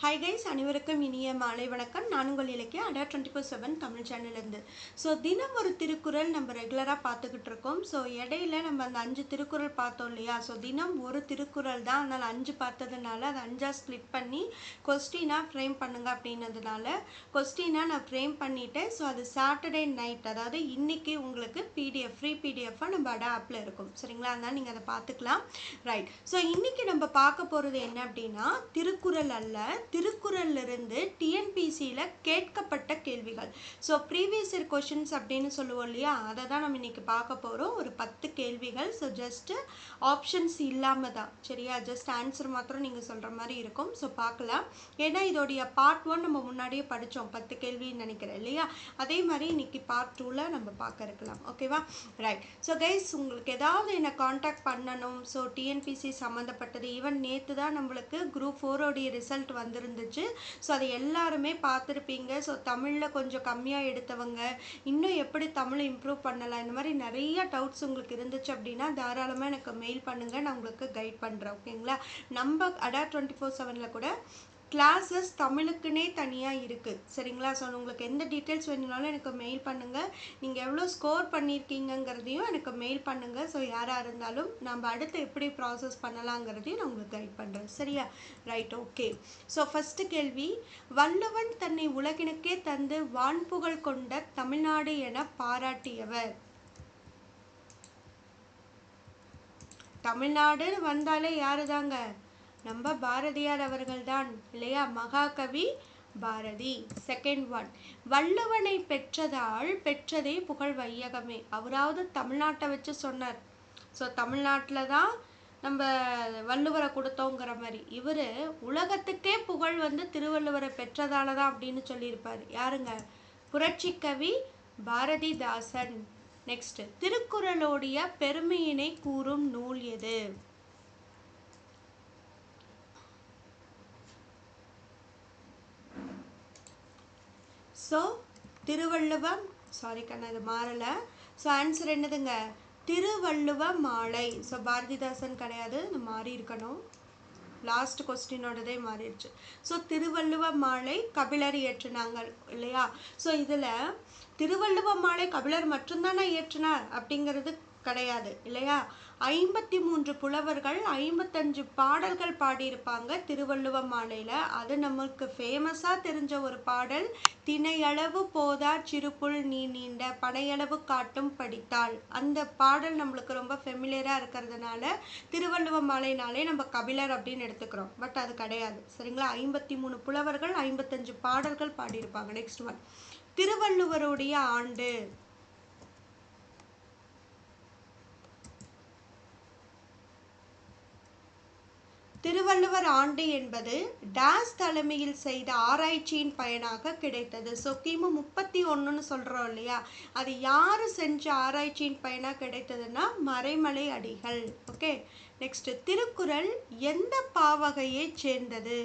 hi guys அனைவருக்கும் இனிய மாலை வணக்கம் நான் உங்கள் இலக்கிய Adda twenty four seven Tamil சேனல்லேருந்து ஸோ தினம் ஒரு திருக்குறள் நம்ம ரெகுலராக பார்த்துக்கிட்டு இருக்கோம் ஸோ இடையில நம்ம அந்த அஞ்சு திருக்குறள் பார்த்தோம் இல்லையா ஸோ தினம் ஒரு திருக்குறள் தான் அதனால் அஞ்சு பார்த்ததுனால அதை அஞ்சாக ஸ்ப்ளிட் பண்ணி கொஸ்டினாக ஃப்ரேம் பண்ணுங்க அப்படின்னதுனால கொஸ்டினாக நான் ஃப்ரேம் பண்ணிட்டேன் ஸோ அது சாட்டர்டே நைட் அதாவது இன்னைக்கு உங்களுக்கு பிடிஎஃப் ஃப்ரீ பிடிஎஃபாக நம்ம அடா ஆப்பில் இருக்கும் சரிங்களா அதனால் நீங்கள் அதை பார்த்துக்கலாம் ரைட் ஸோ இன்னைக்கு நம்ம பார்க்க போகிறது என்ன அப்படின்னா திருக்குறள் அல்ல திருக்குறள்ல இருந்து டிஎன்பிசியில் கேட்கப்பட்ட கேள்விகள் ஸோ ப்ரீவியஸ் இயர் கொஷின்ஸ் அப்படின்னு சொல்லுவோம் இல்லையா அதை தான் நம்ம இன்னைக்கு பார்க்க போகிறோம் ஒரு பத்து கேள்விகள் ஸோ ஜஸ்ட்டு ஆப்ஷன்ஸ் இல்லாமல் தான் சரியா ஜஸ்ட் ஆன்சர் மாத்திரம் நீங்கள் சொல்கிற மாதிரி இருக்கும் ஸோ பார்க்கலாம் ஏன்னா இதோடைய பார்ட் ஒன் நம்ம முன்னாடியே படித்தோம் பத்து கேள்வின்னு நினைக்கிறேன் இல்லையா அதே மாதிரி இன்னைக்கு பார்ட் டூவில் நம்ம பார்க்க இருக்கலாம் ஓகேவா ரைட் ஸோ கைஸ் உங்களுக்கு ஏதாவது என்னை காண்டாக்ட் பண்ணணும் ஸோ டிஎன்பிசி சம்மந்தப்பட்டது ஈவன் நேற்று தான் நம்மளுக்கு குரூப் ஃபோரோடைய ரிசல்ட் வந்திருந்துச்சு ஸோ அதை எல்லாருமே பார்த்துருப்பீங்க ஸோ தமிழில் கொஞ்சம் கம்மியாக எடுத்தவங்க இன்னும் எப்படி தமிழ் இம்ப்ரூவ் பண்ணலாம் இந்த மாதிரி நிறைய டவுட்ஸ் உங்களுக்கு இருந்துச்சு அப்படின்னா தாராளமாக எனக்கு மெயில் பண்ணுங்கள் நான் உங்களுக்கு கைட் பண்ணுறேன் ஓகேங்களா நம்ம அடா டுவெண்ட்டி ஃபோர் செவனில் கூட கிளாஸஸ் தமிழுக்குனே தனியாக இருக்குது சரிங்களா ஸோ உங்களுக்கு எந்த டீட்டெயில்ஸ் வேணும்னாலும் எனக்கு மெயில் பண்ணுங்கள் நீங்கள் எவ்வளோ ஸ்கோர் பண்ணியிருக்கீங்கங்கிறதையும் எனக்கு மெயில் பண்ணுங்கள் ஸோ யாராக இருந்தாலும் நம்ம அடுத்து எப்படி ப்ராசஸ் பண்ணலாங்கிறதையும் நான் உங்களுக்கு கைட் பண்ணுறேன் சரியா ரைட் ஓகே ஸோ ஃபஸ்ட்டு கேள்வி வள்ளுவன் தன்னை உலகினுக்கே தந்து வான்புகழ் கொண்ட தமிழ்நாடு என பாராட்டியவர் தமிழ்நாடுன்னு வந்தாலே யாரு தாங்க நம்ம பாரதியார் அவர்கள் தான் இல்லையா மகாகவி பாரதி செகண்ட் ஒன் வள்ளுவனை பெற்றதால் பெற்றதே புகழ் வையகமே அவராவது தமிழ்நாட்டை வச்சு சொன்னார் ஸோ தமிழ்நாட்டில் தான் நம்ம வள்ளுவரை கொடுத்தோங்கிற மாதிரி இவர் உலகத்துக்கே புகழ் வந்து திருவள்ளுவரை பெற்றதால தான் அப்படின்னு சொல்லியிருப்பார் யாருங்க புரட்சிக்கவி பாரதிதாசன் நெக்ஸ்ட் திருக்குறளோடைய பெருமையினை கூறும் நூல் எது ஸோ திருவள்ளுவம் சாரி கண்ணா இது மாறலை ஸோ ஆன்சர் என்னதுங்க திருவள்ளுவ மாலை ஸோ பாரதிதாசன் கிடையாது இது மாறி இருக்கணும் லாஸ்ட் கொஸ்டினோடதே மாறிடுச்சு ஸோ திருவள்ளுவ மாலை கபிலர் இயற்றினாங்க இல்லையா ஸோ இதில் திருவள்ளுவ மாலை கபிலர் மட்டும்தானே இயற்றினார் அப்படிங்கிறது கிடையாது இல்லையா ஐம்பத்தி மூன்று புலவர்கள் ஐம்பத்தஞ்சு பாடல்கள் பாடியிருப்பாங்க திருவள்ளுவ மாலையில் அது நமக்கு ஃபேமஸாக தெரிஞ்ச ஒரு பாடல் திணையளவு போதார் சிறுபுல் நீ நீண்ட பனையளவு காட்டும் படித்தாள் அந்த பாடல் நம்மளுக்கு ரொம்ப ஃபெமிலியராக இருக்கிறதுனால திருவள்ளுவ மாலைனாலே நம்ம கபிலர் அப்படின்னு எடுத்துக்கிறோம் பட் அது கிடையாது சரிங்களா ஐம்பத்தி மூணு புலவர்கள் ஐம்பத்தஞ்சு பாடல்கள் பாடியிருப்பாங்க நெக்ஸ்ட் ஒன் திருவள்ளுவருடைய ஆண்டு திருவள்ளுவர் ஆண்டு என்பது டாஸ் தலைமையில் செய்த ஆராய்ச்சியின் பயனாக கிடைத்தது ஸோ கிமு முப்பத்தி ஒன்றுன்னு சொல்கிறோம் இல்லையா அது யார் செஞ்ச ஆராய்ச்சியின் பயனாக கிடைத்ததுன்னா மறைமலை அடிகள் ஓகே நெக்ஸ்ட் திருக்குறள் எந்த பாவகையை சேர்ந்தது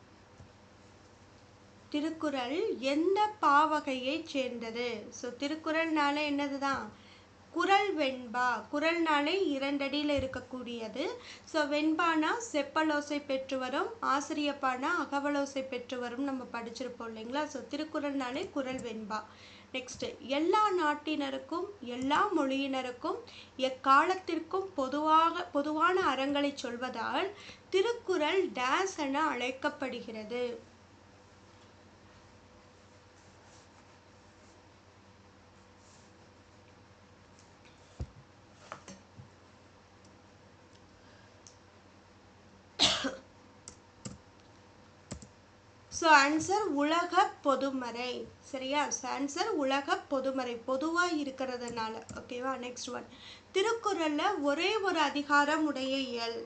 திருக்குறள் எந்த பாவகையை சேர்ந்தது ஸோ திருக்குறள்னால என்னது தான் குரல் வெண்பா குரல்னாலே இரண்டடியில் இருக்கக்கூடியது ஸோ வெண்பானா செப்பலோசை பெற்று வரும் ஆசிரியப்பானா அகவலோசை பெற்று வரும் நம்ம படிச்சிருப்போம் இல்லைங்களா ஸோ திருக்குறள்னாலே குரல் வெண்பா நெக்ஸ்ட் எல்லா நாட்டினருக்கும் எல்லா மொழியினருக்கும் எக்காலத்திற்கும் பொதுவாக பொதுவான அறங்களை சொல்வதால் திருக்குறள் டேஸ் என அழைக்கப்படுகிறது ஸோ ஆன்சர் உலக பொதுமறை சரியா ஆன்சர் உலக பொதுமறை பொதுவாக இருக்கிறதுனால ஓகேவா நெக்ஸ்ட் ஒன் திருக்குறளில் ஒரே ஒரு அதிகாரம் உடைய இயல்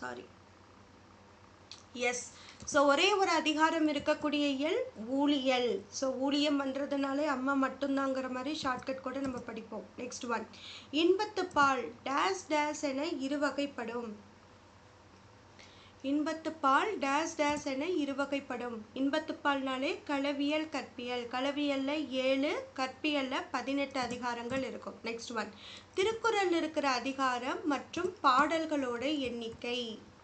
சாரி எஸ் ஸோ ஒரே ஒரு அதிகாரம் இருக்கக்கூடிய இயல் ஊழியல் ஸோ ஊழியம் பண்ணுறதுனாலே அம்மா மட்டும்தாங்கிற மாதிரி ஷார்ட்கட் கூட நம்ம படிப்போம் நெக்ஸ்ட் ஒன் இன்பத்து பால் டேஸ் டேஸ் என இரு வகைப்படும் இன்பத்து பால் டேஸ் டேஸ் என இருவகைப்படும் இன்பத்து பால்னாலே களவியல் கற்பியல் களவியல்ல ஏழு கற்பியல்ல பதினெட்டு அதிகாரங்கள் இருக்கும் நெக்ஸ்ட் ஒன் திருக்குறள் இருக்கிற அதிகாரம் மற்றும் பாடல்களோட எண்ணிக்கை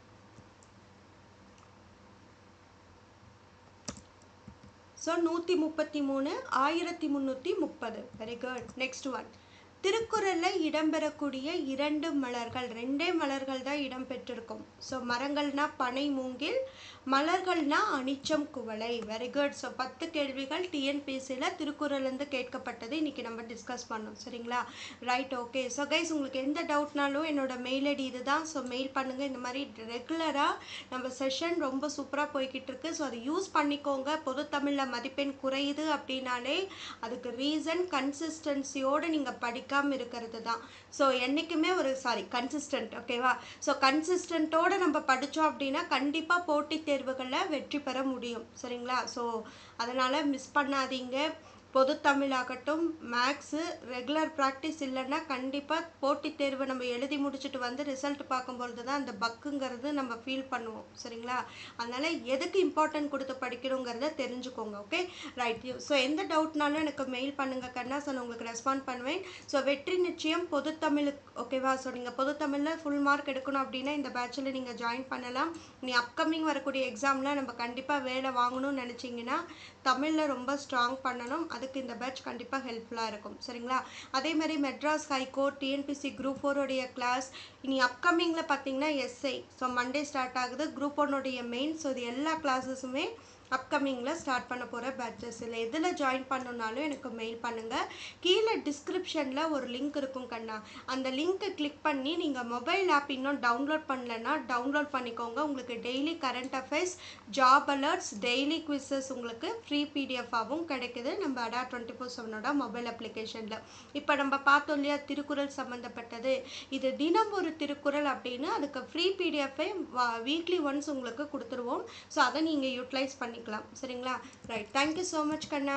ஸோ நூற்றி முப்பத்தி மூணு ஆயிரத்தி முந்நூற்றி முப்பது வெரி குட் நெக்ஸ்ட் ஒன் திருக்குறளில் இடம்பெறக்கூடிய இரண்டு மலர்கள் ரெண்டே மலர்கள் தான் இடம்பெற்றிருக்கும் ஸோ மரங்கள்னா பனை மூங்கில் மலர்கள்னா அனிச்சம் குவளை வெரி குட் ஸோ பத்து கேள்விகள் டிஎன்பிசியில் திருக்குறள்லேருந்து கேட்கப்பட்டது இன்னைக்கு நம்ம டிஸ்கஸ் பண்ணோம் சரிங்களா ரைட் ஓகே ஸோ கைஸ் உங்களுக்கு எந்த டவுட்னாலும் என்னோட மெயில் ஐடி இதுதான் ஸோ மெயில் பண்ணுங்கள் இந்த மாதிரி ரெகுலராக நம்ம செஷன் ரொம்ப சூப்பராக போய்கிட்டு இருக்கு ஸோ அதை யூஸ் பண்ணிக்கோங்க பொது தமிழில் மதிப்பெண் குறையுது அப்படின்னாலே அதுக்கு ரீசன் கன்சிஸ்டன்சியோடு நீங்கள் படிக்காமல் இருக்கிறது தான் ஸோ என்றைக்குமே ஒரு சாரி கன்சிஸ்டன்ட் ஓகேவா ஸோ கன்சிஸ்டண்ட்டோடு நம்ம படித்தோம் அப்படின்னா கண்டிப்பாக போட்டித் தேர்வுகளில் வெற்றி பெற முடியும் சரிங்களா ஸோ அதனால் மிஸ் பண்ணாதீங்க பொது தமிழாகட்டும் மேக்ஸு ரெகுலர் ப்ராக்டிஸ் இல்லைன்னா கண்டிப்பாக போட்டித் தேர்வு நம்ம எழுதி முடிச்சுட்டு வந்து ரிசல்ட் பார்க்கும்பொழுது தான் அந்த பக்குங்கிறது நம்ம ஃபீல் பண்ணுவோம் சரிங்களா அதனால் எதுக்கு இம்பார்ட்டன்ட் கொடுத்து படிக்கணுங்கிறத தெரிஞ்சுக்கோங்க ஓகே ரைட் ஸோ எந்த டவுட்னாலும் எனக்கு மெயில் பண்ணுங்கள் கண்ணா ஸோ நான் உங்களுக்கு ரெஸ்பாண்ட் பண்ணுவேன் ஸோ வெற்றி நிச்சயம் பொது தமிழுக்கு ஓகேவா ஸோ நீங்கள் பொது தமிழில் ஃபுல் மார்க் எடுக்கணும் அப்படின்னா இந்த பேட்சில் நீங்கள் ஜாயின் பண்ணலாம் நீ அப்கமிங் வரக்கூடிய எக்ஸாமில் நம்ம கண்டிப்பாக வேலை வாங்கணும்னு நினச்சிங்கன்னா தமிழில் ரொம்ப ஸ்ட்ராங் பண்ணணும் அதுக்கு இந்த பேட்ச் கண்டிப்பாக ஹெல்ப்ஃபுல்லாக இருக்கும் சரிங்களா அதே மாதிரி மெட்ராஸ் ஹைகோர்ட் டிஎன்பிசி குரூப் ஃபோருடைய கிளாஸ் இனி அப்கமிங்கில் பார்த்தீங்கன்னா எஸ்ஐ ஸோ மண்டே ஸ்டார்ட் ஆகுது குரூப் ஒன்னுடைய மெயின் ஸோ இது எல்லா கிளாஸஸுமே அப்கமிங்கில் ஸ்டார்ட் பண்ண போகிற பேட்சஸ் இல்லை எதில் ஜாயின் பண்ணணுன்னாலும் எனக்கு மெயில் பண்ணுங்கள் கீழே டிஸ்கிரிப்ஷனில் ஒரு லிங்க் இருக்கும் கண்ணா அந்த லிங்க்கை கிளிக் பண்ணி நீங்கள் மொபைல் ஆப் இன்னும் டவுன்லோட் பண்ணலன்னா டவுன்லோட் பண்ணிக்கோங்க உங்களுக்கு daily current affairs job alerts daily quizzes உங்களுக்கு ஃப்ரீ பிடிஎஃபாகவும் கிடைக்குது நம்ம அடா டுவெண்ட்டி ஃபோர் செவனோட மொபைல் அப்ளிகேஷனில் இப்போ நம்ம பார்த்தோம் இல்லையா திருக்குறள் சம்மந்தப்பட்டது இது தினம் ஒரு திருக்குறள் அப்படின்னு அதுக்கு ஃப்ரீ பிடிஎஃபை வீக்லி ஒன்ஸ் உங்களுக்கு கொடுத்துருவோம் ஸோ அதை நீங்கள் யூட்டிலைஸ் பண்ணி பண்ணிக்கலாம் சரிங்களா ரைட் தேங்க்யூ ஸோ மச் கண்ணா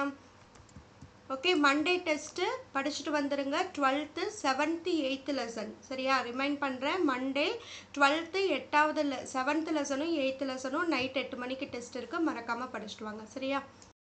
ஓகே மண்டே டெஸ்ட்டு படிச்சுட்டு வந்துடுங்க டுவெல்த்து செவன்த்து எயித்து லெசன் சரியா ரிமைண்ட் பண்ணுறேன் மண்டே டுவெல்த்து எட்டாவது லெ செவன்த்து லெசனும் எயித்து லெசனும் நைட் எட்டு மணிக்கு டெஸ்ட் இருக்குது மறக்காமல் படிச்சுட்டு வாங்க சரியா